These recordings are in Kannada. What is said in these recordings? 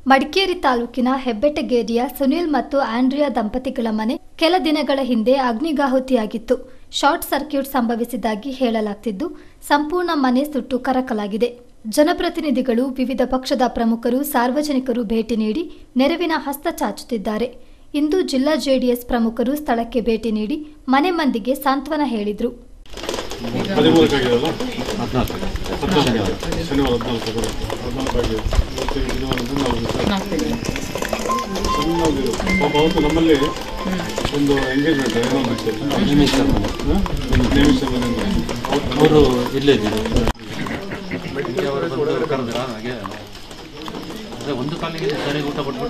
ಮಡಿಕೇರಿ ತಾಲೂಕಿನ ಹೆಬ್ಬೆಟ್ಟಗೇರಿಯ ಸುನಿಲ್ ಮತ್ತು ಆಂಡ್ರಿಯಾ ದಂಪತಿಗಳ ಮನೆ ಕೆಲ ದಿನಗಳ ಹಿಂದೆ ಅಗ್ನಿಗಾಹುತಿಯಾಗಿತ್ತು ಶಾರ್ಟ್ ಸರ್ಕ್ಯೂಟ್ ಸಂಭವಿಸಿದ್ದಾಗಿ ಹೇಳಲಾಗ್ತಿದ್ದು ಸಂಪೂರ್ಣ ಮನೆ ಸುಟ್ಟು ಕರಕಲಾಗಿದೆ ಜನಪ್ರತಿನಿಧಿಗಳು ವಿವಿಧ ಪಕ್ಷದ ಪ್ರಮುಖರು ಸಾರ್ವಜನಿಕರು ಭೇಟಿ ನೀಡಿ ನೆರವಿನ ಹಸ್ತ ಚಾಚುತ್ತಿದ್ದಾರೆ ಇಂದು ಜಿಲ್ಲಾ ಜೆಡಿಎಸ್ ಪ್ರಮುಖರು ಸ್ಥಳಕ್ಕೆ ಭೇಟಿ ನೀಡಿ ಮನೆ ಮಂದಿಗೆ ಸಾಂತ್ವನ ಹೇಳಿದರು ಹದಿಮೂರಕ್ಕಾಗಿದೆಯಲ್ಲ ಹದಿನಾಲ್ಕು ಶನಿವಾರ ಹದಿನಾಲ್ಕು ಬರುತ್ತೆ ಹದಿನಾಲ್ಕು ಆಗಿದೆ ಇವತ್ತು ಇದುವರೆಗೂ ನಾವು ಸಣ್ಣದಿದು ಪಾಪ ಅವತ್ತು ನಮ್ಮಲ್ಲಿ ಒಂದು ಎಂಗೇಜ್ಮೆಂಟ್ ಏನೋ ಒಂದು ನೇಮಿಸ್ ಅವರು ಇಲ್ಲೇ ಇದ್ದೀವಿ ಅವರು ಬಂದು ಕರೆದ್ರ ಹಾಗೆ ಅದೇ ಒಂದು ಕಾಲಿಗೆ ಸರಿಯಾಗಿ ಊಟ ಕೊಟ್ಬಿಟ್ಟು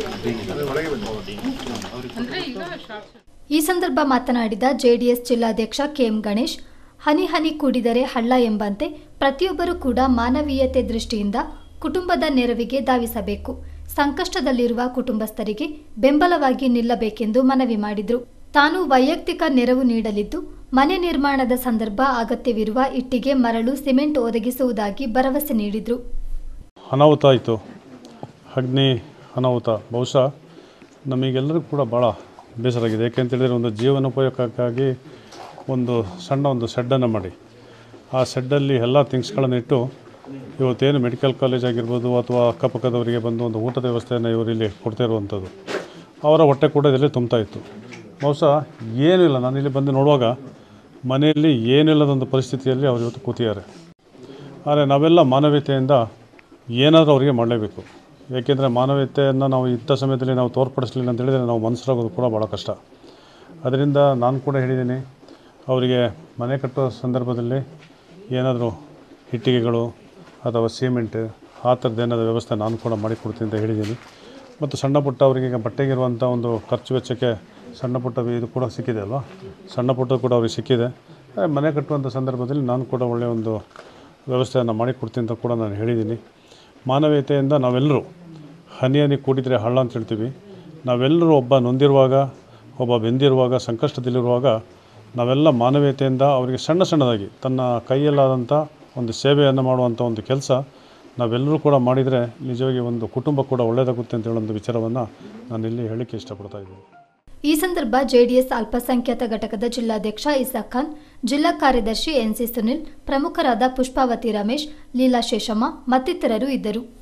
ಈ ಸಂದರ್ಭ ಮಾತನಾಡಿದ ಜೆಡಿಎಸ್ ಜಿಲ್ಲಾಧ್ಯಕ್ಷ ಕೆಎಂ ಗಣೇಶ್ ಹನಿ ಹನಿ ಕೂಡಿದರೆ ಹಳ್ಳ ಎಂಬಂತೆ ಪ್ರತಿಯೊಬ್ಬರೂ ಕೂಡ ಮಾನವೀಯತೆ ದೃಷ್ಟಿಯಿಂದ ಕುಟುಂಬದ ನೆರವಿಗೆ ಧಾವಿಸಬೇಕು ಸಂಕಷ್ಟದಲ್ಲಿರುವ ಕುಟುಂಬಸ್ಥರಿಗೆ ಬೆಂಬಲವಾಗಿ ನಿಲ್ಲಬೇಕೆಂದು ಮನವಿ ಮಾಡಿದರು ತಾನು ವೈಯಕ್ತಿಕ ನೆರವು ನೀಡಲಿದ್ದು ಮನೆ ನಿರ್ಮಾಣದ ಸಂದರ್ಭ ಅಗತ್ಯವಿರುವ ಇಟ್ಟಿಗೆ ಮರಳು ಸಿಮೆಂಟ್ ಒದಗಿಸುವುದಾಗಿ ಭರವಸೆ ನೀಡಿದರು ಅನಾಹುತ ಆಯಿತು ಅಗ್ನಿ ಅನಾಹುತ ಬಹುಶಃ ನಮಗೆಲ್ಲರಿಗೂ ಕೂಡ ಭಾಳ ಬೇಸರ ಆಗಿದೆ ಯಾಕೆಂತೇಳಿದರೆ ಒಂದು ಜೀವನೋಪಯೋಗಕ್ಕಾಗಿ ಒಂದು ಸಣ್ಣ ಒಂದು ಶೆಡ್ಡನ್ನು ಮಾಡಿ ಆ ಶೆಡ್ಡಲ್ಲಿ ಎಲ್ಲ ಥಿಂಗ್ಸ್ಗಳನ್ನು ಇಟ್ಟು ಇವತ್ತೇನು ಮೆಡಿಕಲ್ ಕಾಲೇಜ್ ಆಗಿರ್ಬೋದು ಅಥವಾ ಅಕ್ಕಪಕ್ಕದವರಿಗೆ ಬಂದು ಒಂದು ಊಟದ ವ್ಯವಸ್ಥೆಯನ್ನು ಇವರು ಇಲ್ಲಿ ಕೊಡ್ತಾ ಇರುವಂಥದ್ದು ಅವರ ಹೊಟ್ಟೆ ಕೂಡ ಇದರಲ್ಲಿ ತುಂಬ್ತಾ ಇತ್ತು ಬಹುಶಃ ಏನೂ ಇಲ್ಲ ನಾನು ಇಲ್ಲಿ ಬಂದು ನೋಡುವಾಗ ಮನೆಯಲ್ಲಿ ಏನಿಲ್ಲದೊಂದು ಪರಿಸ್ಥಿತಿಯಲ್ಲಿ ಅವರು ಇವತ್ತು ಕೂತಿದ್ದಾರೆ ಆದರೆ ನಾವೆಲ್ಲ ಮಾನವೀಯತೆಯಿಂದ ಏನಾದರೂ ಅವರಿಗೆ ಮಾಡಲೇಬೇಕು ಏಕೆಂದರೆ ಮಾನವೀಯತೆಯನ್ನು ನಾವು ಇಂಥ ಸಮಯದಲ್ಲಿ ನಾವು ತೋರ್ಪಡಿಸಲಿಲ್ಲ ಅಂತ ಹೇಳಿದರೆ ನಾವು ಮನಸ್ಸರಾಗೋದು ಕೂಡ ಭಾಳ ಕಷ್ಟ ಅದರಿಂದ ನಾನು ಕೂಡ ಹೇಳಿದ್ದೀನಿ ಅವರಿಗೆ ಮನೆ ಕಟ್ಟುವ ಸಂದರ್ಭದಲ್ಲಿ ಏನಾದರೂ ಇಟ್ಟಿಗೆಗಳು ಅಥವಾ ಸಿಮೆಂಟ್ ಆ ಥರದ್ದು ಏನಾದರೂ ವ್ಯವಸ್ಥೆ ನಾನು ಕೂಡ ಮಾಡಿಕೊಡ್ತೀನಿ ಅಂತ ಹೇಳಿದ್ದೀನಿ ಮತ್ತು ಸಣ್ಣ ಪುಟ್ಟ ಅವರಿಗೆ ಈಗ ಬಟ್ಟೆಗಿರುವಂಥ ಒಂದು ಖರ್ಚು ವೆಚ್ಚಕ್ಕೆ ಸಣ್ಣ ಪುಟ್ಟ ಇದು ಕೂಡ ಸಿಕ್ಕಿದೆ ಅಲ್ವಾ ಸಣ್ಣ ಪುಟ್ಟ ಕೂಡ ಅವ್ರಿಗೆ ಸಿಕ್ಕಿದೆ ಅದೇ ಮನೆ ಕಟ್ಟುವಂಥ ಸಂದರ್ಭದಲ್ಲಿ ನಾನು ಕೂಡ ಒಳ್ಳೆಯ ಒಂದು ವ್ಯವಸ್ಥೆಯನ್ನು ಮಾಡಿಕೊಡ್ತೀನಿ ಅಂತ ಕೂಡ ನಾನು ಹೇಳಿದ್ದೀನಿ ಮಾನವೀಯತೆಯಿಂದ ನಾವೆಲ್ಲರೂ ಹನಿ ಹನಿ ಕೂಡಿದರೆ ಹಳ್ಳ ಅಂತ ಹೇಳ್ತೀವಿ ನಾವೆಲ್ಲರೂ ಒಬ್ಬ ನೊಂದಿರುವಾಗ ಒಬ್ಬ ಬೆಂದಿರುವಾಗ ಸಂಕಷ್ಟದಲ್ಲಿರುವಾಗ ನಾವೆಲ್ಲ ಮಾನವೀಯತೆಯಿಂದ ಅವರಿಗೆ ಸಣ್ಣ ಸಣ್ಣದಾಗಿ ತನ್ನ ಕೈಯಲ್ಲಾದಂಥ ಒಂದು ಸೇವೆಯನ್ನು ಮಾಡುವಂಥ ಒಂದು ಕೆಲಸ ನಾವೆಲ್ಲರೂ ಕೂಡ ಮಾಡಿದರೆ ನಿಜವಾಗಿ ಒಂದು ಕುಟುಂಬ ಕೂಡ ಒಳ್ಳೆಯದಾಗುತ್ತೆ ಅಂತ ಹೇಳೋ ಒಂದು ವಿಚಾರವನ್ನು ನಾನು ಇಲ್ಲಿ ಹೇಳಲಿಕ್ಕೆ ಇಷ್ಟಪಡ್ತಾ ಇದ್ದೀನಿ ಈ ಸಂದರ್ಭ ಜೆಡಿಎಸ್ ಅಲ್ಪಸಂಖ್ಯಾತ ಘಟಕದ ಜಿಲ್ಲಾಧ್ಯಕ್ಷ ಇಸಾಕ್ ಖಾನ್ ಜಿಲ್ಲಾ ಕಾರ್ಯದರ್ಶಿ ಎನ್ಸಿ ಸುನಿಲ್ ಪ್ರಮುಖರಾದ ಪುಷ್ಪಾವತಿ ರಮೇಶ್ ಲೀಲಾ ಶೇಷಮ್ಮ ಮತ್ತಿತರರು ಇದ್ದರು